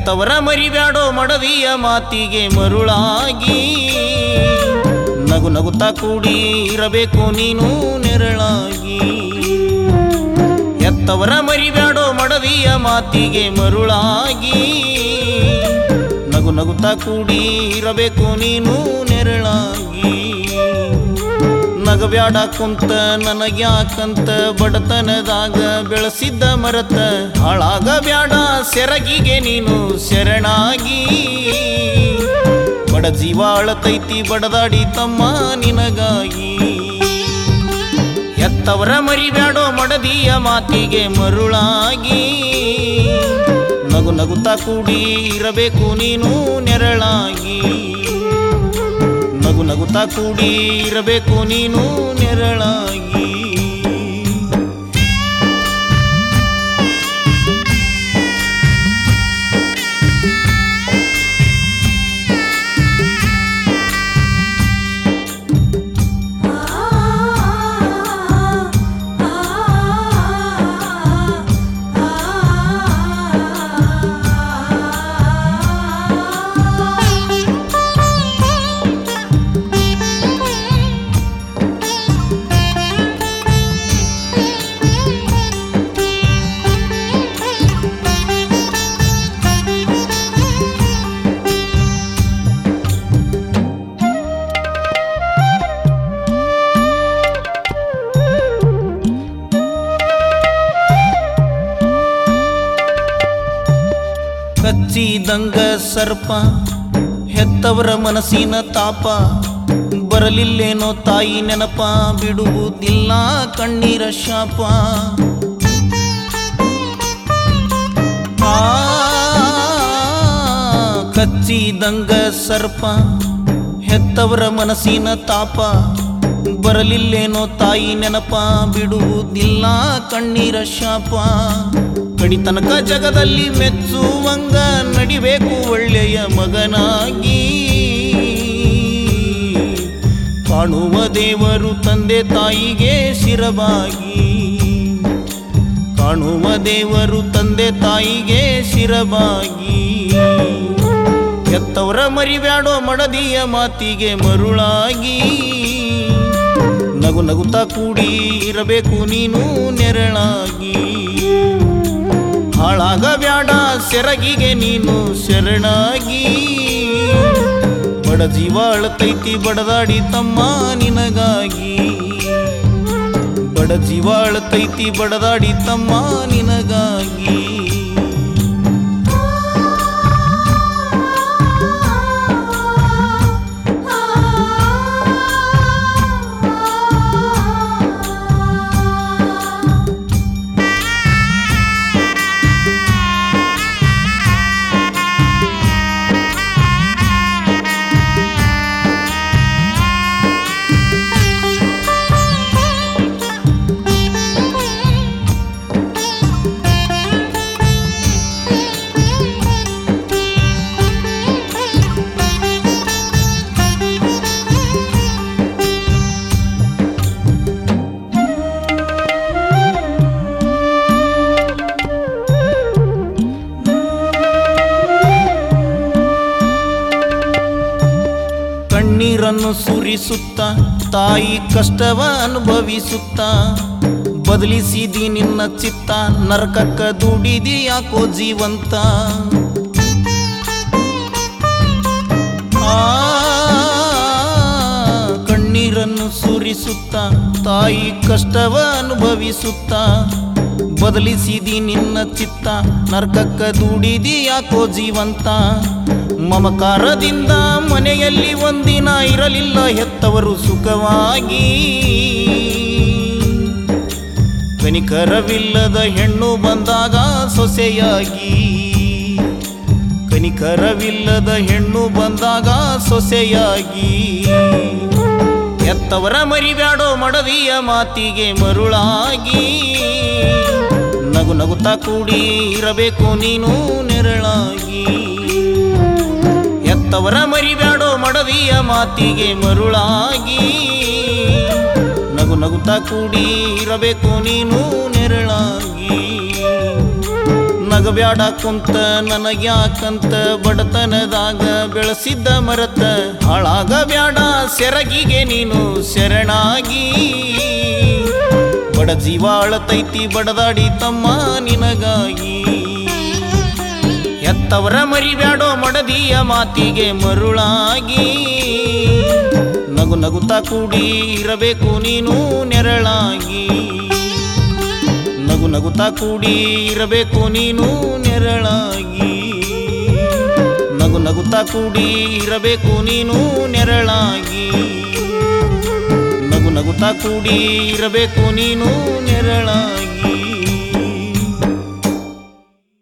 ಹೆತ್ತವರ ಮರಿಬ್ಯಾಡೋ ಮಡದಿಯ ಮಾತಿಗೆ ಮರುಳಾಗಿ ನಗು ನಗುತ್ತಾ ಕೂಡಿ ಇರಬೇಕು ನೀನು ನೆರಳಾಗಿ ಹೆತ್ತವರ ಮರಿಬ್ಯಾಡೋ ಮಡದಿಯ ಮಾತಿಗೆ ಮರುಳಾಗಿ ನಗು ನಗುತ್ತಾ ಕೂಡಿ ಇರಬೇಕು ನೀನು ನೆರಳಾಗಿ ನಗಬ್ಯಾಡ ಕುಂತ ನನಗ್ಯಾಕಂತ ಬಡತನದಾಗ ಬೆಳೆಸಿದ್ದ ಮರತ ಹಾಳಾಗ ಬ್ಯಾಡ ಸೆರಗಿಗೆ ನೀನು ಶರಣಾಗಿ ಬಡ ಜೀವ ಅಳತೈತಿ ಬಡದಾಡಿ ತಮ್ಮ ನಿನಗಾಗಿ ಎತ್ತವರ ಮರಿಬ್ಯಾಡೋ ಮಡದಿಯ ಮಾತಿಗೆ ಮರುಳಾಗಿ ನಗು ನಗುತ್ತಾ ಕೂಡಿ ಇರಬೇಕು ನೀನು ನೆರಳಾಗಿ ನಗು ನಗುತ್ತಾ ಕೂಡಿ ಇರಬೇಕು ನೀನು ನೆರಳಾಗಿ ಕಚ್ಚಿದಂಗ ಸರ್ಪ ಹೆತ್ತವರ ಮನಸ್ಸಿನ ತಾಪ ಬರಲಿಲ್ಲೇನೋ ತಾಯಿ ನೆನಪ ಬಿಡುವುದಿಲ್ಲ ಕಣ್ಣೀರ ಶಾಪ ಆ ಕಚ್ಚಿದಂಗ ಸರ್ಪ ಹೆತ್ತವರ ಮನಸ್ಸಿನ ತಾಪ ಬರಲಿಲ್ಲೇನೋ ತಾಯಿ ನೆನಪ ಬಿಡುವುದಿಲ್ಲ ಕಣ್ಣೀರ ಶಾಪ ಕಡಿತನಕ ಜಗದಲ್ಲಿ ಮೆಚ್ಚುವಂಗ ನಡಿಬೇಕು ಒಳ್ಳೆಯ ಮಗನಾಗಿ ಕಾಣುವ ದೇವರು ತಂದೆ ತಾಯಿಗೆ ಶಿರಬಾಗಿ ಕಾಣುವ ದೇವರು ತಂದೆ ತಾಯಿಗೆ ಶಿರಬಾಗಿ ಎತ್ತವರ ಮರಿಬ್ಯಾಡೋ ಮಡದಿಯ ಮಾತಿಗೆ ಮರುಳಾಗಿ ನಗು ನಗುತ್ತಾ ಕೂಡಿ ಇರಬೇಕು ನೀನು ನೆರಳಾಗಿ ಹಾಳಾಗಬ್ಯಾಡ ಸೆರಗಿಗೆ ನೀನು ಶರಣಾಗಿ ಬಡ ಜೀವ ಅಳತೈತಿ ಬಡದಾಡಿ ತಮ್ಮ ನಿನಗಾಗಿ ಬಡ ಜೀವ ಅಳತೈತಿ ಬಡದಾಡಿ ತಮ್ಮ ನಿನಗಾಗಿ ಕಣ್ಣೀರನ್ನು ಸುರಿಸುತ್ತ ತಾಯಿ ಕಷ್ಟವ ಅನುಭವಿಸುತ್ತ ಬದಲಿಸಿದಿ ನಿನ್ನ ಚಿತ್ತ ನರಕಕ್ಕ ದುಡಿದಿ ಯಾಕೋ ಜೀವಂತ ಆ ಕಣ್ಣೀರನ್ನು ಸುರಿಸುತ್ತ ತಾಯಿ ಕಷ್ಟವ ಅನುಭವಿಸುತ್ತ ಬದಲಿಸಿದಿ ನಿನ್ನ ಚಿತ್ತ ನರ್ಕಕ್ಕ ದುಡಿದಿ ಯಾಕೋ ಜೀವಂತ ಮಮಕಾರದಿಂದ ಮನೆಯಲ್ಲಿ ಒಂದಿನ ಇರಲಿಲ್ಲ ಹೆತ್ತವರು ಸುಖವಾಗಿ ಕನಿಕರವಿಲ್ಲದ ಹೆಣ್ಣು ಬಂದಾಗ ಸೊಸೆಯಾಗಿ ಕನಿಕರವಿಲ್ಲದ ಹೆಣ್ಣು ಬಂದಾಗ ಸೊಸೆಯಾಗಿ ಎತ್ತವರ ಮರಿಬ್ಯಾಡೋ ಮಡದಿಯ ಮಾತಿಗೆ ಮರುಳಾಗಿ ನಗು ನಗುತ್ತಾ ಕೂಡಿ ಇರಬೇಕು ನೀನು ನೆರಳಾಗಿ ಎತ್ತವರ ಮರಿಬ್ಯಾಡೋ ಮಡದಿಯ ಮಾತಿಗೆ ಮರುಳಾಗಿ ನಗು ನಗುತ್ತಾ ಕೂಡಿ ಇರಬೇಕು ನೀನು ನೆರಳಾಗಿ ನಗಬ್ಯಾಡ ಕುಂತ ನನಗ್ಯಾಕಂತ ಬಡತನದಾಗ ಬೆಳೆಸಿದ್ದ ಮರತ ಹಾಳಾಗಬ್ಯಾಡ ಸೆರಗಿಗೆ ನೀನು ಶರಣಾಗಿ ಬಡ ಜೀವ ಅಳತೈತಿ ಬಡದಾಡಿ ತಮ್ಮ ನಿನಗಾಗಿ ಎತ್ತವರ ಮರಿಬ್ಯಾಡೋ ಮಡದಿಯ ಮಾತಿಗೆ ಮರುಳಾಗಿ ನಗು ನಗುತ್ತಾ ಕೂಡಿ ಇರಬೇಕು ನೀನು ನೆರಳಾಗಿ ನಗು ನಗುತ್ತಾ ಕೂಡಿ ಇರಬೇಕು ನೀನು ನೆರಳಾಗಿ ನಗು ನಗುತ್ತಾ ಕೂಡಿ ಇರಬೇಕು ನೀನು ನೆರಳಾಗಿ ನಗು ನಗುತ್ತಾ ಕೂಡಿ ಇರಬೇಕು ನೀನು ನೆರಳಾಗಿ